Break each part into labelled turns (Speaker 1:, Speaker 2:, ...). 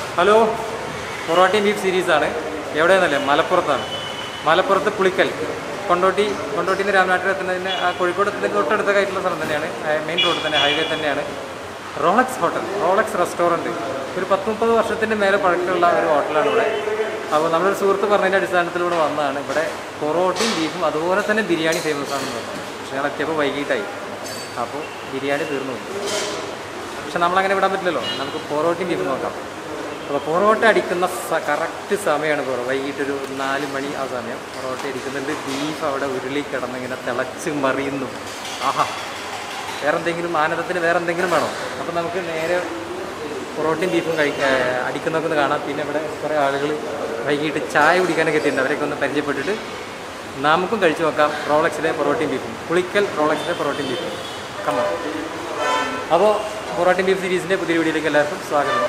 Speaker 1: Hello പൊറോട്ടയും beef സീരീസാണ് എവിടെയെന്നല്ലേ മലപ്പുറത്താണ് മലപ്പുറത്ത് പുളിക്കൽ കൊണ്ടോട്ടി കൊണ്ടോട്ടിയിൽ നിന്ന് രാമനാട്ടിൽ എത്തുന്നതിന് ആ കോഴിക്കോട് എത്തുന്നതിന് തൊട്ടടുത്തായിട്ടുള്ള സ്ഥലം തന്നെയാണ് മെയിൻ റോഡ് തന്നെ ഹൈവേ തന്നെയാണ് റോളക്സ് ഹോട്ടൽ റോളക്സ് റെസ്റ്റോറൻറ്റ് ഒരു പത്ത് മുപ്പത് വർഷത്തിൻ്റെ മേലെ പഴക്കമുള്ള ഒരു ഹോട്ടലാണ് ഇവിടെ അപ്പോൾ നമ്മുടെ ഒരു സുഹൃത്ത് പറഞ്ഞതിൻ്റെ അടിസ്ഥാനത്തിൽ ഇവിടെ വന്നതാണ് ഇവിടെ പൊറോട്ടയും ബീഫും അതുപോലെ തന്നെ ബിരിയാണി ഫേമസ് ആണെന്ന് പറഞ്ഞു പക്ഷേ ഞങ്ങൾ എത്തിയപ്പോൾ വൈകിട്ടായി അപ്പോൾ ബിരിയാണി തീർന്നു പോയി. പക്ഷെ നമ്മളങ്ങനെ വിടാൻ പറ്റില്ലല്ലോ നമുക്ക് പൊറോട്ടയും ബീഫും നോക്കാം അപ്പോൾ പൊറോട്ട അടിക്കുന്ന കറക്റ്റ് സമയമാണ് ഇപ്പോൾ വൈകിട്ടൊരു നാല് മണി ആ സമയം പൊറോട്ട അടിക്കുന്നുണ്ട് ബീഫ് അവിടെ ഉരുളി കിടന്നിങ്ങനെ തിളച്ച് മറിയുന്നു ആഹാ വേറെ എന്തെങ്കിലും ആനന്ദത്തിന് വേറെ എന്തെങ്കിലും വേണോ അപ്പോൾ നമുക്ക് നേരെ പൊറോട്ടയും ബീഫും കഴിക്ക അടിക്കുന്നൊക്കെ ഒന്ന് കാണാം പിന്നെ ഇവിടെ കുറേ ആളുകൾ വൈകിട്ട് ചായ കുടിക്കാനൊക്കെ എത്തിയിട്ടുണ്ട് അവരൊക്കെ ഒന്ന് പരിചയപ്പെട്ടിട്ട് നമുക്കും കഴിച്ചു നോക്കാം റോളക്സിലെ പൊറോട്ടയും ബീഫും പുളിക്കൽ റോളക്സിലെ പൊറോട്ടയും ബീഫും കമ്മോ അപ്പോൾ പൊറോട്ടയും ബീഫ് സീരീസിൻ്റെ പുതിയ വീഡിയോയിലേക്ക് എല്ലാവർക്കും സ്വാഗതം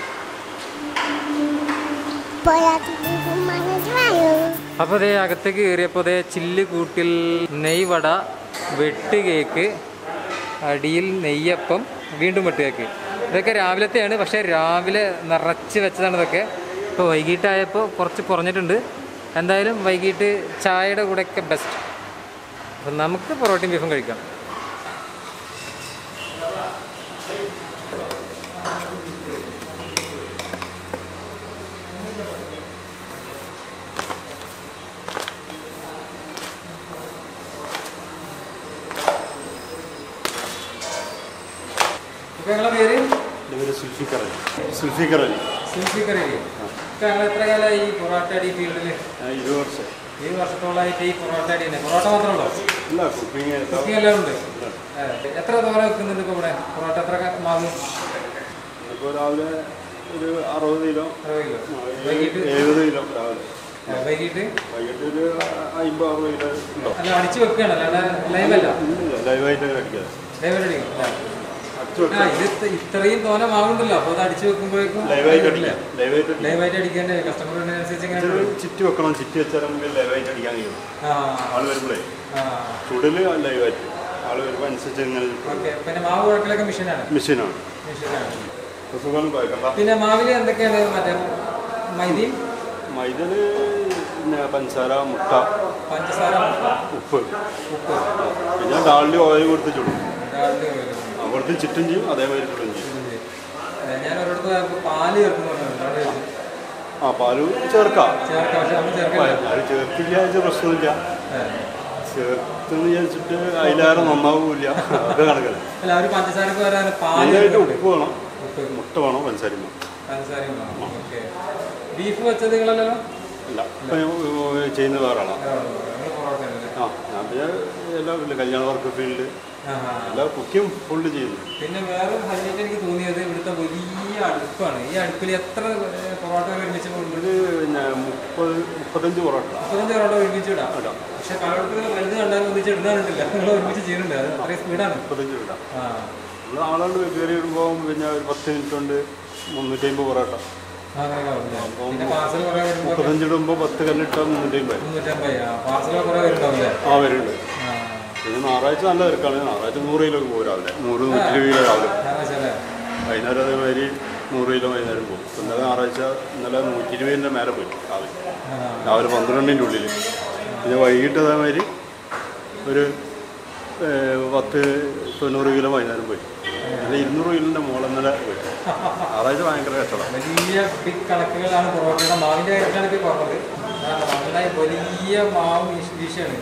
Speaker 2: പോരാട്ടിലേക്ക് മനസ്സിലായോ
Speaker 1: അപ്പോൾ അതേ അകത്തേക്ക് കയറിയപ്പോൾ അതേ ചില്ല് കൂട്ടിൽ നെയ്വട വെട്ട് കേക്ക് അടിയിൽ നെയ്യപ്പം വീണ്ടും വെട്ട് കേക്ക് ഇതൊക്കെ രാവിലത്തെയാണ് പക്ഷേ രാവിലെ നിറച്ച് വെച്ചതാണ് ഇതൊക്കെ ഇപ്പോൾ വൈകിട്ടായപ്പോൾ കുറച്ച് കുറഞ്ഞിട്ടുണ്ട് എന്തായാലും വൈകിട്ട് ചായയുടെ കൂടെയൊക്കെ ബെസ്റ്റ് അപ്പം നമുക്ക് പൊറോട്ടയും ബീഫും കഴിക്കാം ഇപ്പം ഞങ്ങളെ പേര്
Speaker 3: എൻ്റെ പേര് സുൽഫിക്കർ അലി സുൽഫിക്കർ അലി
Speaker 1: സിൽഫിക്കർ ഇപ്പം ഞങ്ങൾ എത്ര കാലമായി ഈ പൊറോട്ട അടി ഫീൽഡിൽ
Speaker 3: ഞാൻ ഇരുപത് വർഷം
Speaker 1: ഏഴ് വർഷത്തോളമായിട്ട് ഈ പൊറോട്ട അടി തന്നെ പൊറോട്ട മാത്രമേ ഉള്ളൂ
Speaker 3: ഇല്ല കുക്കിംഗ്
Speaker 1: കുക്കിംഗ് എല്ലാം ഉണ്ട് ഏ, എത്ര തോര വെക്കുന്നുണ്ട് ഇപ്പോൾ ഇവിടെ പൊറോട്ട എത്ര വാങ്ങും
Speaker 3: ഇപ്പോൾ രാവിലെ ഒരു അറുപത് കിലോ
Speaker 1: അറുപത് കിലോ
Speaker 3: ആ, ഒരു
Speaker 1: വൈകിട്ട്
Speaker 3: എഴുപത് കിലോ രാവിലെ
Speaker 1: ഏ, വൈകിട്ട്
Speaker 3: വൈകിട്ട് ഒരു അമ്പത് അറുപത് കിലോ ഉണ്ടോ
Speaker 1: അല്ല അടിച്ചു വെക്കുകയാണ് അല്ലാണ്ട് ലൈവ് അല്ല
Speaker 3: ഇല്ല ലൈവായിട്ട് അടിക്കാതെ
Speaker 1: ലൈവ് അടിക്കും
Speaker 3: അടിച്ചു
Speaker 1: ആ ഇത് ഇത്ര- ഇത്രയും തോന മാവുണ്ടല്ലോ അപ്പോൾ അത് അടിച്ചു വെക്കുമ്പോഴേക്കും
Speaker 3: ലൈവായിട്ട് അടിക്കാം ലൈവായിട്ട്
Speaker 1: ലൈവായിട്ട് അടിക്കേണ്ട കസ്റ്റമർ അനുസരിച്ച് ഇങ്ങനെ
Speaker 3: ഇച്ചിരി ചിറ്റി വെക്കണം ചിറ്റി വെച്ചാൽ നമുക്ക് ലൈവായിട്ട് അടിക്കാൻ കഴിയും
Speaker 1: ആ
Speaker 3: ആൾ വരുമ്പോഴേ
Speaker 1: ആ
Speaker 3: ചുടല് ലൈവായിട്ട് ആൾ വരുമ്പോൾ അനുസരിച്ച് ഇങ്ങനെ
Speaker 1: ഓക്കെ പിന്നെ മാവ് കുഴക്കലൊക്കെ മെഷീനാണ്
Speaker 3: മെഷീനാണ്
Speaker 1: മെഷീനാണ്
Speaker 3: സുഖം കുഴക്കണ്ട
Speaker 1: പിന്നെ മാവില് എന്തൊക്കെയാണ് മറ്റേ മൈദയും
Speaker 3: മൈദന് പിന്നെ പഞ്ചസാര മുട്ട
Speaker 1: പഞ്ചസാര മുട്ട,
Speaker 3: ഉപ്പ്
Speaker 1: ഉപ്പ്
Speaker 3: പിന്നെ ഡാളിൽ ഓയിൽ കൊടുത്ത് ചുടും
Speaker 1: ഡാൽഡ ഓയിൽ.
Speaker 3: അവിടുത്തെ ചുറ്റും ചെയ്യും അതേമാതിരി ചുടും ചെയ്യും
Speaker 1: ഏ, ഞാൻ ഒരിടത്ത് പോയപ്പോൾ പാല് ചേർക്കുന്നുണ്ട്
Speaker 3: ആ പാല് ചേർക്കാം
Speaker 1: ചേർക്കാം പക്ഷെ നമ്മൾ ചേർക്കില്ല
Speaker 3: അത് ചേർത്തില്ല വെച്ച പ്രശ്നമില്ല
Speaker 1: ഏ.
Speaker 3: ചേർത്തെന്ന് വിചാരിച്ചിട്ട് അതിലേറെ നന്നാവില്ല അത് കണക്കല്ല
Speaker 1: അല്ല അവർ പഞ്ചസാരക്ക് വരാൻ പാല്
Speaker 3: മെയിനായിട്ട്
Speaker 1: ചേർക്കുന്നുണ്ട്.
Speaker 3: ഉപ്പ് വേണം
Speaker 1: ഉപ്പ്
Speaker 3: മുട്ട വേണം പഞ്ചസാര വേണം
Speaker 1: പഞ്ചസാരയും വേണം. ഓക്കെ ബീഫ് വെച്ചത് നിങ്ങളല്ലല്ലോ
Speaker 3: അല്ല ഇപ്പം ഞാൻ ചെയ്യുന്ന വേറെ ആളാണ്
Speaker 1: നിങ്ങൾ പൊറോട്ട അല്ലേ?
Speaker 3: ആ ഞാൻ പിന്നെ എല്ലാ ഫീൽഡ് കല്യാണ വർക്ക് ഫീൽഡ്
Speaker 1: ആ, ആ.
Speaker 3: എല്ലാ കുക്കിയും ഫുള്ള് ചെയ്യുന്നു
Speaker 1: പിന്നെ വേറെ ഹൈലൈറ്റ് എനിക്ക് തോന്നിയത് ഇവിടുത്തെ വലിയ അടുപ്പാണ് ഈ അടുപ്പിൽ എത്ര ഏ, പൊറോട്ട ഒരുമിച്ച് കൊണ്ട്
Speaker 3: ഇത് പിന്നെ മുപ്പത് മുപ്പത്തഞ്ച് പൊറോട്ട
Speaker 1: മുപ്പത്തഞ്ച് പൊറോട്ട ഒരുമിച്ച് ഇടാം
Speaker 3: ഇടാം
Speaker 1: പക്ഷെ പലയിടത്തും വലുത് കണ്ടാൽ ഒന്നിച്ച് ഇടുന്നില്ല നിങ്ങൾ ഒരുമിച്ച് ചെയ്യുന്നുണ്ട് അത് അത്രയും സ്പീഡാണ്
Speaker 3: മുപ്പത്തഞ്ച് ഇടാം
Speaker 1: ആ
Speaker 3: നമ്മൾ ആളുകൾ കയറി ഇടുമ്പോൾ പിന്നെ ഒരു പത്ത് മിനിറ്റ് കൊണ്ട് മുന്നൂറ്റി അമ്പത് പൊറോട്ട
Speaker 1: അങ്ങനെ ആവുമല്ലേ? പിന്നെ പാർസൽ കുറേ വരുമ്പോൾ
Speaker 3: മുപ്പത്തഞ്ച് ഇടുമ്പോൾ പത്ത് കല്ലിട്ടാൽ മുന്നൂറ്റി അമ്പത്
Speaker 1: മുന്നൂറ്റമ്പത് പാർസൽ കുറേ വരുന്നുണ്ടാവില്ലേ
Speaker 3: ആ വരുന്നുണ്ട്
Speaker 1: ആ
Speaker 3: പിന്നെ ഞായറാഴ്ച നല്ല തിരക്കാണ് ഞായറാഴ്ച നൂറ് കിലോ പോകും രാവിലെ നൂറ് നൂറ്റി ഇരുപത് കിലോ രാവിലെ
Speaker 1: ഞാൻ വെച്ചല്ലേ
Speaker 3: വൈകുന്നേരം അതേമാതിരി നൂറ് കിലോ വൈകുന്നേരം പോകും ഇന്നലെ ഞായറാഴ്ച ഇന്നലെ നൂറ്റി ഇരുപതിൻ്റെ മേലെ പോയി രാവിലെ
Speaker 1: ആ
Speaker 3: രാവിലെ പന്ത്രണ്ടിൻ്റെ ഉള്ളിൽ പിന്നെ വൈകിട്ട് അതേമാതിരി ഒരു ഏഹ്, പത്ത് തൊണ്ണൂറ് കിലോ വൈകുന്നേരം പോയി പിന്നെ ഇരുന്നൂറ് കിലോൻ്റെ മുകളിൽ ഇന്നലെ പോയി ഞായറാഴ്ച ഭയങ്കര കച്ചവടം
Speaker 1: വലിയ ബിഗ് കണക്കുകളാണ് പൊറോട്ടയുടെ മാവിൻ്റെ കാര്യത്തിലാണ് ഇപ്പോൾ പറഞ്ഞത് കാരണം നന്നായി വലിയ മാവ് വീശ് വീശാണ്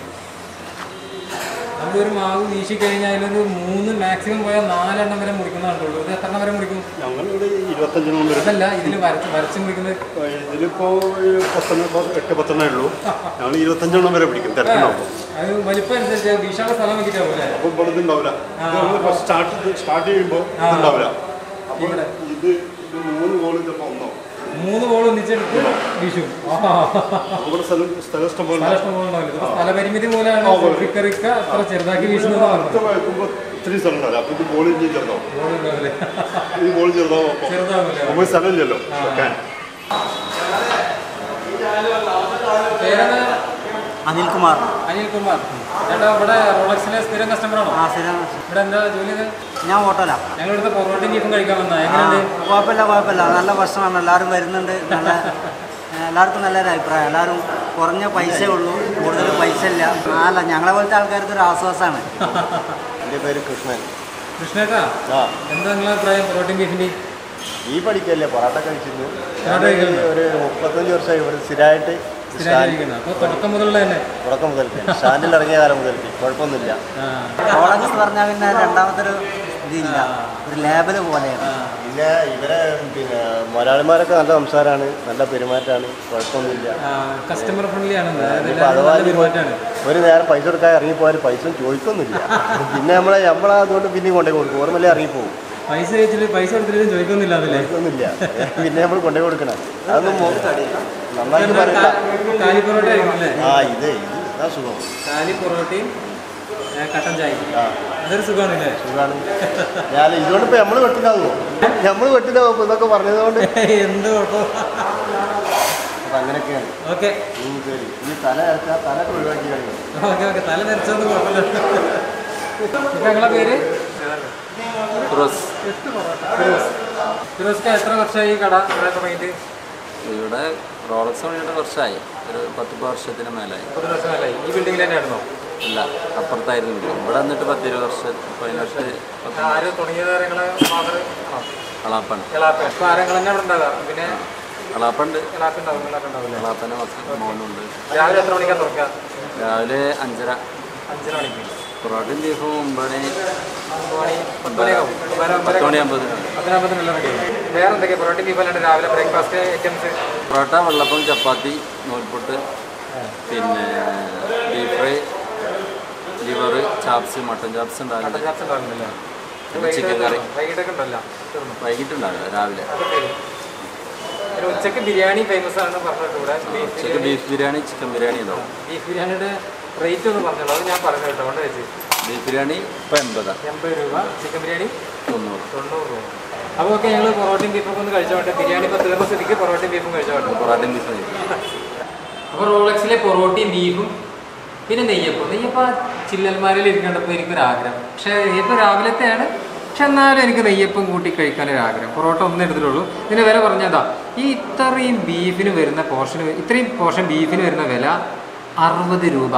Speaker 1: നമ്മളൊരു മാവ് വീശി കഴിഞ്ഞാൽ അതിലൊരു മൂന്ന് മാക്സിമം പോയാൽ നാലെണ്ണം വരെ മുറിക്കുന്നതാണുള്ളൂ ഇത് എത്ര എണ്ണം വരെ മുറിക്കും
Speaker 3: ഞങ്ങളിവിടെ ഇരുപത്തഞ്ചെണ്ണം വരും
Speaker 1: അതല്ല ഇതിൽ വരച്ച് വരച്ച് മുറിക്കുന്നത്
Speaker 3: ഇതിലിപ്പോൾ പത്തെണ്ണം എട്ട് പത്തെണ്ണേ ഉള്ളൂ ഞങ്ങൾ ഇരുപത്തഞ്ചെണ്ണം വരെ പിടിക്കും തിരക്കുണ്ടാവും
Speaker 1: അത് വലിപ്പം അനുസരിച്ച് വീശാനുള്ള സ്ഥലം വെച്ചിട്ടാവും അല്ലേ
Speaker 3: അപ്പോൾ ഇവിടെ ഇതുണ്ടാവില്ല ഇത് നമ്മൾ സ്റ്റാർട്ട് സ്റ്റാർട്ട് ചെയ്യുമ്പോൾ ഇതുണ്ടാവില്ല അപ്പോൾ
Speaker 1: ഇവിടെ.
Speaker 3: ഇത് ഇത് മൂന്ന് ഗോൾ ചിലപ്പോൾ ഒന്നോ
Speaker 1: മൂന്ന് ബോൾ ഒന്നിച്ചെടുത്ത് വീശും ആ
Speaker 3: അപ്പോൾ ഇവിടെ സ്ഥലം സ്ഥലം ഇഷ്ടം പോലെ
Speaker 1: സ്ഥലം ഇഷ്ടം പോലെ ഉണ്ടാവില്ല ഇതിപ്പോ സ്ഥലപരിമിതി മൂലമാണ് റിക്ക അത്ര ചെറുതാക്കി വീശുന്നത്
Speaker 3: അടുത്ത വയ്ക്കുമ്പോൾ ഇത്രയും സ്ഥലം ഉണ്ടാവില്ല അപ്പോൾ ഇത് ബോൾ ഇഞ്ചി ചെറുതാവും
Speaker 1: ബോൾ ഉണ്ടാവില്ലേ
Speaker 3: ഈ ബോൾ ചെറുതാവും അപ്പോൾ
Speaker 1: ചെറുതാവില്ല
Speaker 3: നമുക്ക് സ്ഥലമില്ലല്ലോ വെക്കാൻ
Speaker 1: പേരെന്താ
Speaker 4: അനിൽകുമാർ
Speaker 1: അനിൽകുമാർ ചേട്ടാ ഇവിടെ റോളക്സിലെ സ്ഥിരം കസ്റ്റമറാണോ
Speaker 4: ആ സ്ഥിരം
Speaker 1: ഇവിടെ എന്താ ജോലി ചെയ്ത്
Speaker 4: ഞാൻ ഓട്ടോല
Speaker 1: ഞങ്ങൾ ഇവിടുത്തെ പൊറോട്ടയും ബീഫും കഴിക്കാൻ വന്നാ എങ്ങനെയുണ്ട്
Speaker 4: കുഴപ്പമില്ല കുഴപ്പമില്ല നല്ല ഭക്ഷണമാണ് എല്ലാവരും വരുന്നുണ്ട് നല്ല ഏ, എല്ലാവർക്കും നല്ലൊരു അഭിപ്രായം എല്ലാവരും കുറഞ്ഞ പൈസ ഉള്ളൂ കൂടുതൽ പൈസ ഇല്ല ആ, അല്ല ഞങ്ങളെ പോലത്തെ ആൾക്കാർക്ക് ഒരു ആശ്വാസമാണ്
Speaker 3: എൻ്റെ പേര് കൃഷ്ണൻ
Speaker 1: കൃഷ്ണേട്ടാ
Speaker 3: ആ
Speaker 1: എന്താ നിങ്ങളെ അഭിപ്രായം പൊറോട്ടയും ബീഫിന്റെ
Speaker 3: ഈ പഠിക്കല്ലേ പൊറാട്ട കഴിച്ചിരുന്നു
Speaker 1: പൊറോട്ട കഴിക്കുന്നു.
Speaker 3: ഒരു മുപ്പത്തഞ്ച് വർഷമായി ഇവിടെ സ്ഥിരമായിട്ട്
Speaker 1: സ്ഥിരമായിരിക്കുന്നത് അപ്പോൾ തുടക്കം മുതലുള്ള തന്നെ
Speaker 3: തുടക്കം മുതൽക്ക് സ്റ്റാൻഡിൽ ഇറങ്ങിയ കാലം മുതൽക്ക് കുഴപ്പമൊന്നുമില്ല
Speaker 1: ആ
Speaker 4: റോളക്സ് പറഞ്ഞാൽ പിന്നെ രണ്ടാമത്തെ ഒരു ഇതില്ല ഒരു ലേബല് പോലെയാണ്
Speaker 3: പിന്നെ ഇവരെ പിന്നെ മലയാളിമാരൊക്കെ നല്ല സംസാരമാണ് നല്ല പെരുമാറ്റമാണ് കുഴപ്പമൊന്നുമില്ല
Speaker 1: കസ്റ്റമർ ഫ്രണ്ട്ലി ആണ് അതായത്
Speaker 3: ഇനിയിപ്പോൾ
Speaker 1: എല്ലാവരും
Speaker 3: അഥവാ
Speaker 1: നല്ല
Speaker 3: ഇനിയിപ്പോൾ
Speaker 1: പെരുമാറ്റമാണ്
Speaker 3: ഒരു നേരം പൈസ കൊടുക്കാൻ ഇറങ്ങിപ്പോയാൽ പൈസ ചോദിക്കൊന്നുമില്ല പിന്നെ നമ്മളെ നമ്മളെ അതുകൊണ്ട് പിന്നെയും കൊണ്ടേ കൊടുക്കും ഓർമ്മല്ലേ ഇറങ്ങിപ്പോകും
Speaker 1: പൈസ വെച്ചിട്ട് പൈസ കൊടുത്തിട്ട് ചോദിക്കൊന്നുമില്ല അതില്ലേ
Speaker 3: ചോദിക്കൊന്നുമില്ല പിന്നെ നമ്മൾ കൊണ്ടേ കൊടുക്കണം അതൊന്നും മോ- നന്നായിട്ട് പറയില്ല
Speaker 1: കാലി പൊറോട്ട ആയിരിക്കും അല്ലേ
Speaker 3: ആ ഇത് ഇത് ഇതാ സുഖം
Speaker 1: കാലി പൊറോട്ടയും ഏ, കട്ടൻ ചായയും
Speaker 3: ആ
Speaker 1: അതൊരു സുഖമാണ് അല്ലേ
Speaker 3: സുഖമാണ് ഞാൻ ഇതുകൊണ്ട് ഇപ്പം നമ്മൾ വെട്ടിലാകുമോ നമ്മൾ വെട്ടിലാകും ഇതൊക്കെ പറഞ്ഞതുകൊണ്ട്
Speaker 1: എന്ത് കുഴപ്പം
Speaker 3: അപ്പം അങ്ങനെയൊക്കെയാണ്
Speaker 1: ഓക്കെ
Speaker 3: ഉം, ശരി ഈ തല അരച്ചാൽ തലൊക്കെ ഒഴിവാക്കി കഴിയും
Speaker 1: ഓക്കെ ഓക്കെ തല ധരിച്ചൊന്നും കുഴപ്പമില്ല ഇപ്പം നിങ്ങളെ പേര്
Speaker 5: ഫിറോസ്
Speaker 1: ഫിറോസ് ഫിറോസ്ക്ക് എത്ര വർഷമായി ഈ കട ഇവിടെ തുടങ്ങിയിട്ട്
Speaker 5: ഇവിടെ റോളക്സ് പണിയുടെ വർഷമായി ഒരു പത്ത് വർഷത്തിന് മേലായി
Speaker 1: മുപ്പത് വർഷമല്ലായി ഈ ബിൽഡിങ്ങിൽ തന്നെയായിരുന്നോ
Speaker 5: ഇല്ല അപ്പുറത്തായിരുന്നു വീട്. ഇവിടെ വന്നിട്ട് പത്തിരുപത് വർഷം പതിനഞ്ച് വർഷം
Speaker 1: ആര് തുടങ്ങിയത് നിങ്ങളെ ഫാദർ
Speaker 5: അളാപ്പൻ
Speaker 1: ഇളാപ്പ ഇപ്പം ആരെങ്കിലും തന്നെ അവിടെ ഉണ്ടാകാം പിന്നെ
Speaker 5: അളാപ്പുണ്ട്
Speaker 1: ഇളാപ്പ ഉണ്ടാവും ഇളാപ്പ ഉണ്ടാവില്ല
Speaker 5: അളാപ്പൻ്റെ മക്കൾ മോനുണ്ട്
Speaker 1: രാവിലെ എത്ര മണിക്കാണ് തുറക്കുക
Speaker 5: രാവിലെ അഞ്ചര
Speaker 1: അഞ്ചര മണിക്ക്
Speaker 5: പൊറോട്ടയും ബീഫും ഒമ്പത് മണി
Speaker 1: ഒമ്പത് മണി പത്ത് മണിയാകും ഒമ്പതര
Speaker 5: പത്ത്
Speaker 1: ഒമ്പതര
Speaker 5: മണിയാകുമ്പോൾ
Speaker 1: പതിനാമ്പതിനെല്ലാം റെഡി വേറെ എന്തൊക്കെയാണ് പൊറോട്ട ബീഫ് അല്ലാണ്ട് രാവിലെ ബ്രേക്ക്ഫാസ്റ്റ് ഐറ്റംസ്
Speaker 5: പൊറോട്ട വെള്ളപ്പം ചപ്പാത്തി നൂൽപുട്ട് പിന്നെ beef fry liver chops mutton chops
Speaker 1: mutton
Speaker 5: ഉണ്ടാവില്ല
Speaker 1: ചാപ്സ് ഉണ്ടാകുന്നില്ല
Speaker 5: പിന്നെ ചിക്കൻ കറി
Speaker 1: വൈകിട്ടൊക്കെ ഉണ്ടല്ലോ തീർന്നു
Speaker 5: വൈകിട്ടുണ്ടാവില്ല രാവിലെ
Speaker 1: അത് തരും. പിന്നെ ഉച്ചക്ക് ബിരിയാണി ഫേമസ് ആണ് പറഞ്ഞിട്ട് ഇവിടെ ബീഫ്
Speaker 5: ഉച്ചയ്ക്ക് ബീഫ് ബിരിയാണി ചിക്കൻ ബിരിയാണി ഉണ്ടാവും
Speaker 1: ബീഫ് ബിരിയാണിയുടെ റേറ്റ് ഒന്ന് പറഞ്ഞോളൂ അത് ഞാൻ പറഞ്ഞു കേട്ടോ അതുകൊണ്ട് വെച്ച്
Speaker 5: ബീഫ് ബിരിയാണി ഇപ്പം എൺപതാണ്
Speaker 1: എൺപത് രൂപ ചിക്കൻ ബിരിയാണി
Speaker 5: തൊണ്ണൂറ്
Speaker 1: തൊണ്ണൂറ് രൂപ അപ്പോൾ ഓക്കെ ഞങ്ങൾ പൊറോട്ടയും ബീഫൊക്കെ ഒന്ന് കഴിച്ചോട്ടെ ബിരിയാണി ഇപ്പോൾ തീർന്ന സ്ഥിതിക്ക് പൊറോട്ടയും ബീഫും കഴിച്ചോട്ടെ
Speaker 5: പൊറാട്ടയും ബീഫ് മതി.
Speaker 1: അപ്പോൾ റോളക്സിലെ പൊറോട്ടയും ബീഫും പിന്നെ നെയ്യപ്പം നെയ്യപ്പം ആ ചില്ലന്മാരിൽ ഇരിക്കേണ്ടപ്പോൾ എനിക്കൊരു ആഗ്രഹം പക്ഷേ നെയ്യപ്പം രാവിലത്തെയാണ് പക്ഷെ എന്നാലും എനിക്ക് നെയ്യപ്പം കൂട്ടി കഴിക്കാനൊരു ആഗ്രഹം പൊറോട്ട ഒന്നേ എടുത്തിട്ടുള്ളൂ ഇതിന് വില പറഞ്ഞതാ ഈ ഇത്രയും ബീഫിന് വരുന്ന പോർഷന് ഇത്രയും പോർഷൻ ബീഫിന് വരുന്ന വില അറുപത് രൂപ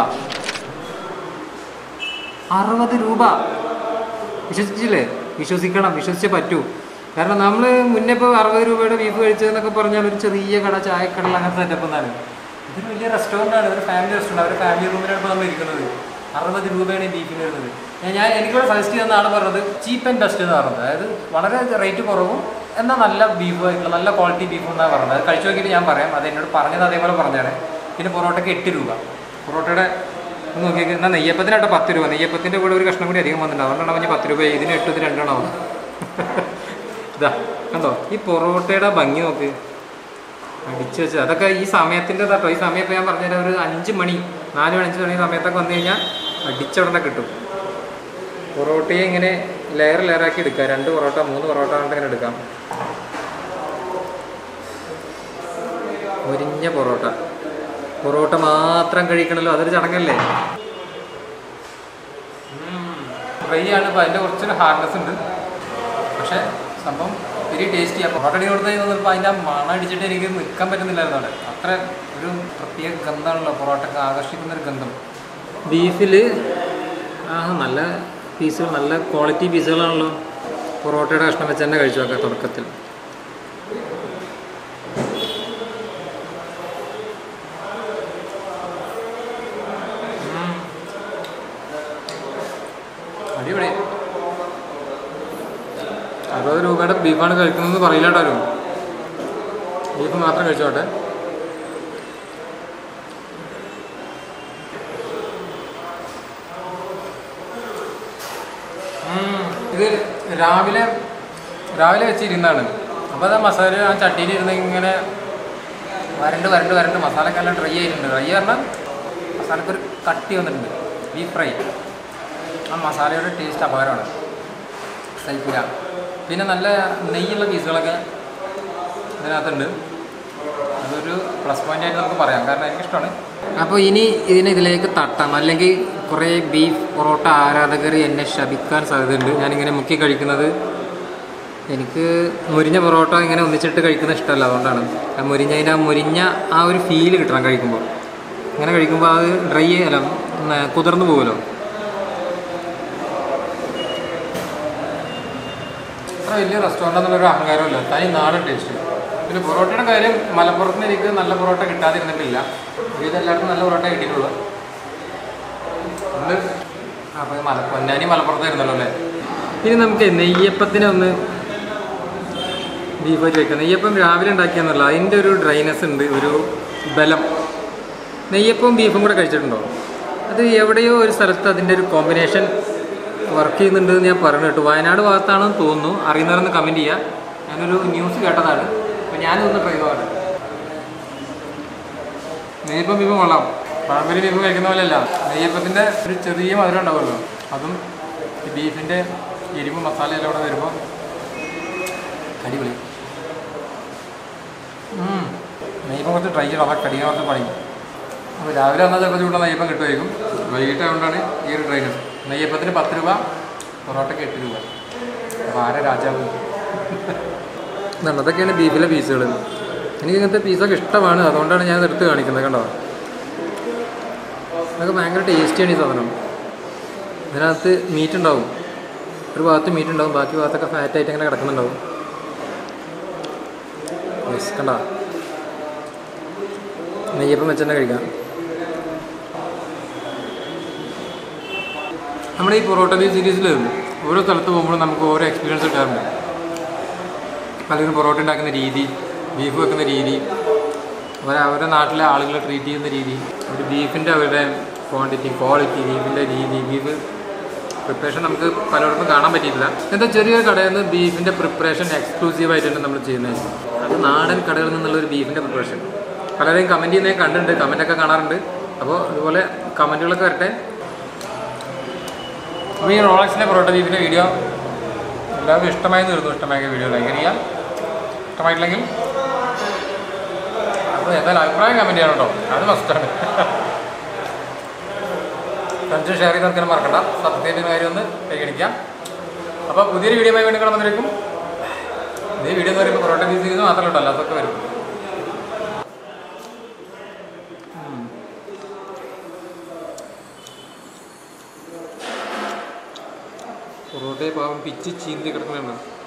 Speaker 1: അറുപത് രൂപ വിശ്വസിച്ചില്ലേ വിശ്വസിക്കണം വിശ്വസിച്ചേ പറ്റൂ കാരണം നമ്മൾ മുന്നേ ഇപ്പോൾ അറുപത് രൂപയുടെ ബീഫ് കഴിച്ചതെന്നൊക്കെ പറഞ്ഞാൽ ഒരു ചെറിയ കട ചായക്കട അങ്ങനത്തെ സെറ്റപ്പ് എന്നാണ് ഇതൊരു വലിയ റെസ്റ്റോറൻ്റ് ആണ് ഒരു ഫാമിലി റെസ്റ്റോറൻറ്റ് അവർ ഫാമിലി റൂമിലാണ് ഇപ്പോൾ നമ്മൾ ഇരിക്കുന്നത് അറുപത് രൂപയാണ് ഈ ബീഫിന് വരുന്നത് ഞാൻ- ഞാൻ എനിക്കിവിടെ സജസ്റ്റ് ചെയ്യുന്ന ആൾ പറഞ്ഞത് ചീപ്പ് ആൻഡ് ബെസ്റ്റ് എന്ന് പറഞ്ഞത് അതായത് വളരെ റേറ്റ് കുറവും എന്നാൽ നല്ല ബീഫ് ആയിട്ടുള്ള നല്ല ക്വാളിറ്റി ബീഫ് എന്നാണ് പറഞ്ഞത് അത് കഴിച്ചു നോക്കിയിട്ട് ഞാൻ പറയാം അത് എന്നോട് പറഞ്ഞത് അതേപോലെ പറഞ്ഞാണ് പിന്നെ പൊറോട്ടയ്ക്ക് എട്ട് രൂപ പൊറോട്ടയുടെ ഒന്ന് നോക്കിയേക്ക് എന്നാൽ നെയ്യപ്പത്തിനായിട്ട് പത്ത് രൂപ നെയ്യപ്പത്തിൻ്റെ കൂടെ ഒരു കഷ്ണം കൂടി അധികം വന്നിട്ടുണ്ട് അതുകൊണ്ടാണ് പറഞ്ഞ് പത്ത് രൂപ ഇതിന് എട്ട് ഇത് രണ്ടെണ്ണമാവും ഇതാ കണ്ടോ ഈ പൊറോട്ടയുടെ ഭംഗി നോക്ക് അടിച്ചു വെച്ചത് അതൊക്കെ ഈ സമയത്തിൻ്റെ കേട്ടോ ഈ സമയം ഇപ്പോൾ ഞാൻ പറഞ്ഞുതരാം ഒരു അഞ്ച് മണി നാല് മണി അഞ്ച് മണി സമയത്തൊക്കെ വന്നു കഴിഞ്ഞാൽ അടിച്ചുടനെ കിട്ടും പൊറോട്ടയെ ഇങ്ങനെ ലെയർ ലെയറാക്കി എടുക്കാം രണ്ട് പൊറോട്ട മൂന്ന് പൊറോട്ട കൊണ്ട് ഇങ്ങനെ എടുക്കാം മുരിഞ്ഞ പൊറോട്ട പൊറോട്ട മാത്രം കഴിക്കണല്ലോ അതൊരു ചടങ്ങല്ലേ ഫ്രൈ ആണ് ഇപ്പോൾ അതിൻ്റെ കുറച്ചൊരു ഹാർഡ്നെസ് ഉണ്ട് പക്ഷേ സംഭവം വെരി ടേസ്റ്റി അപ്പോൾ പൊറോട്ട കൊടുത്ത് കഴിഞ്ഞപ്പോൾ അതിൻ്റെ മണം അടിച്ചിട്ട് എനിക്ക് നിൽക്കാൻ പറ്റുന്നില്ലായിരുന്നു അവിടെ അത്ര ഒരു പ്രത്യേക ഗന്ധമാണല്ലോ പൊറോട്ടക്ക് ആകർഷിക്കുന്ന ഒരു ഗന്ധം ബീഫിൽ ആ നല്ല പീസുകൾ നല്ല ക്വാളിറ്റി പീസുകളാണല്ലോ പൊറോട്ടയുടെ കഷ്ണം വെച്ച് തന്നെ കഴിച്ചു നോക്കാം തുടക്കത്തിൽ ഉം. അടിപൊളി അറുപത് രൂപയുടെ ബീഫാണ് കഴിക്കുന്നതെന്ന് പറയില്ല കേട്ടോ ആരും ബീഫ് മാത്രം കഴിച്ചോട്ടെ ഉം. ഇത് രാവിലെ രാവിലെ വെച്ചിരുന്നാണ് അപ്പോൾ അത് ആ മസാല ആ ചട്ടിയിൽ ഇരുന്ന് ഇങ്ങനെ വരണ്ട് വരണ്ട് വരണ്ട് മസാലക്കെല്ലാം ഡ്രൈ ആയിട്ടുണ്ട് ഡ്രൈ പറഞ്ഞാൽ മസാലക്കൊരു കട്ടി വന്നിട്ടുണ്ട് ബീഫ് ഫ്രൈ ആ മസാലയുടെ ടേസ്റ്റ് അപകരമാണ് സഹിക്കില്ല പിന്നെ നല്ല നെയ്യുള്ള പീസുകളൊക്കെ ഇതിനകത്തുണ്ട് അത് അതൊരു പ്ലസ് പോയിന്റ് ആയിട്ട് നമുക്ക് പറയാം കാരണം എനിക്കിഷ്ടമാണ് അപ്പോൾ ഇനി ഇതിനെ ഇതിലേക്ക് തട്ടാം അല്ലെങ്കിൽ കുറേ ബീഫ് പൊറോട്ട ആരാധകർ എന്നെ ശപിക്കാൻ സാധ്യതയുണ്ട് ഞാനിങ്ങനെ മുക്കി കഴിക്കുന്നത് എനിക്ക് മുരിഞ്ഞ പൊറോട്ട ഇങ്ങനെ ഒന്നിച്ചിട്ട് കഴിക്കുന്നത് ഇഷ്ടമല്ല അതുകൊണ്ടാണ് ആ മുരിഞ്ഞതിൻ്റെ ആ മുരിഞ്ഞ ആ ഒരു ഫീല് കിട്ടണം കഴിക്കുമ്പോൾ ഇങ്ങനെ കഴിക്കുമ്പോൾ അത് ഡ്രൈ അല്ല ഉം, കുതിർന്നു പോകുമല്ലോ അത്ര വലിയ റെസ്റ്റോറൻ്റ് എന്നുള്ളൊരു അഹങ്കാരമില്ല തനി നാടൻ ടേസ്റ്റ് പിന്നെ പൊറോട്ടയുടെ കാര്യം മലപ്പുറത്ത് നിന്ന് എനിക്ക് നല്ല പൊറോട്ട കിട്ടാതിരുന്നിട്ടില്ല ഇത് എല്ലാവർക്കും നല്ല പൊറോട്ട കിട്ടിയിട്ടുള്ളൂ ഉണ്ട് അപ്പോൾ മല പൊന്നാനി മലപ്പുറത്തായിരുന്നല്ലോ അല്ലേ ഇനി നമുക്ക് നെയ്യപ്പത്തിനെ ഒന്ന് ബീഫ് വെച്ച് വെക്കാം നെയ്യപ്പം രാവിലെ ഉണ്ടാക്കിയെന്നല്ല അതിൻ്റെ ഒരു ഡ്രൈനെസ് ഉണ്ട് ഒരു ബലം നെയ്യപ്പവും ബീഫും കൂടെ കഴിച്ചിട്ടുണ്ടോ അത് എവിടെയോ ഒരു സ്ഥലത്ത് അതിൻ്റെ ഒരു കോമ്പിനേഷൻ വർക്ക് ചെയ്യുന്നുണ്ട് എന്ന് ഞാൻ പറഞ്ഞു കേട്ടു വയനാട് ഭാഗത്താണെന്ന് തോന്നുന്നു അറിയുന്നവരൊന്ന് കമൻറ്റ് ചെയ്യുക ഞാനൊരു ന്യൂസ് കേട്ടതാണ് അപ്പോൾ ഞാനിതൊന്ന് ട്രൈ ചെയ്തതാണ് നെയ്യപ്പം ബീഫും കൊള്ളാം പഴംപൊരി ബീഫ് കഴിക്കുന്ന പോലെയല്ല നെയ്യപ്പത്തിൻ്റെ ഒരു ചെറിയ മധുരം ഉണ്ടാവുമല്ലോ അതും ഈ ബീഫിൻ്റെ എരിവ് മസാല എല്ലാം കൂടെ വരുമ്പോൾ അടിപൊളി ഉം. നെയ്യപ്പം കുറച്ച് ട്രൈ ചെയ്യണം അതൊക്കെ കടിക്കാൻ കുറച്ച് പണി അപ്പോൾ രാവിലെ വന്നാൽ ചിലപ്പോൾ ചൂടുള്ള നെയ്യപ്പം കിട്ടുമായിരിക്കും വൈകിട്ട് ആയതുകൊണ്ടാണ് ഈ ഒരു ട്രെയിൻ നെയ്യപ്പത്തിന് പത്ത് രൂപ പൊറോട്ടയ്ക്ക് എട്ട് രൂപ അപ്പോൾ ആരെ രാജാവ് ഇതാണ് അതൊക്കെയാണ് ബീഫിലെ പീസുകൾ എനിക്ക് ഇങ്ങനത്തെ പീസൊക്കെ ഇഷ്ടമാണ് അതുകൊണ്ടാണ് ഞാൻ എടുത്ത് കാണിക്കുന്നത് കണ്ടോ അതൊക്കെ ഭയങ്കര ടേസ്റ്റിയാണ് ഈ സാധനം ഇതിനകത്ത് മീറ്റ് ഉണ്ടാവും ഒരു ഭാഗത്ത് മീറ്റ് ഉണ്ടാവും ബാക്കി ഭാഗത്തൊക്കെ ഫാറ്റ് ആയിട്ട് ഇങ്ങനെ കിടക്കുന്നുണ്ടാവും യെസ് കണ്ട നെയ്യപ്പം വെച്ച് തന്നെ കഴിക്കാം നമ്മുടെ ഈ പൊറോട്ട ബീഫ് സീരീസിൽ ഓരോ സ്ഥലത്ത് പോകുമ്പോഴും നമുക്ക് ഓരോ എക്സ്പീരിയൻസ് കിട്ടാറുണ്ട് പലരും പൊറോട്ട ഉണ്ടാക്കുന്ന രീതി ബീഫ് വെക്കുന്ന രീതി അവർ അവരുടെ നാട്ടിലെ ആളുകളെ ട്രീറ്റ് ചെയ്യുന്ന രീതി ഒരു ബീഫിൻ്റെ അവരുടെ ക്വാണ്ടിറ്റി ക്വാളിറ്റി ബീഫിൻ്റെ രീതി ബീഫ് പ്രിപ്പറേഷൻ നമുക്ക് പലയിടത്തും കാണാൻ പറ്റിയിട്ടില്ല എന്താ ചെറിയൊരു കടയിൽ നിന്ന് ബീഫിൻ്റെ പ്രിപ്പറേഷൻ എക്സ്ക്ലൂസീവ് ആയിട്ടാണ് നമ്മൾ ചെയ്യുന്നത് അത് നാടൻ കടകളിൽ നിന്നുള്ള ഒരു ബീഫിൻ്റെ പ്രിപ്പറേഷൻ പലരെയും കമൻറ്റ് ചെയ്യുന്നത് കണ്ടിട്ടുണ്ട് കമൻറ്റൊക്കെ കാണാറുണ്ട് അപ്പോൾ അതുപോലെ കമൻറ്റുകളൊക്കെ വരട്ടെ അപ്പോൾ ഈ റോളക്സിൻ്റെ പൊറോട്ട ബീഫിൻ്റെ വീഡിയോ എല്ലാവർക്കും ഇഷ്ടമായി തീർന്നു ഇഷ്ടമായ വീഡിയോ ലൈക്ക് ചെയ്യാം ഇഷ്ടമായിട്ടില്ലെങ്കിൽ അപ്പോൾ എന്തായാലും അഭിപ്രായം കമൻറ്റ് ചെയ്യണം കേട്ടോ അത് മസ്റ്റാണ് ഫ്രണ്ട്സും ഷെയർ ചെയ്ത് നോക്കാൻ മറക്കണ്ട സബ്സ്ക്രൈബ് ചെയ്യുന്ന കാര്യം ഒന്ന് പരിഗണിക്കാം അപ്പോൾ പുതിയൊരു വീഡിയോ ആയി വേണ്ടി വന്നിരിക്കും ഈ വീഡിയോ എന്ന് പറയുമ്പോൾ പൊറോട്ട ബീഫ് സീരീസ് മാത്രമല്ല കേട്ടോ അല്ലാത്തൊക്കെ വരും ഉം. പൊറോട്ടയെ പാവം പിച്ച് ചീന്തി കിടക്കുന്നുണ്ട്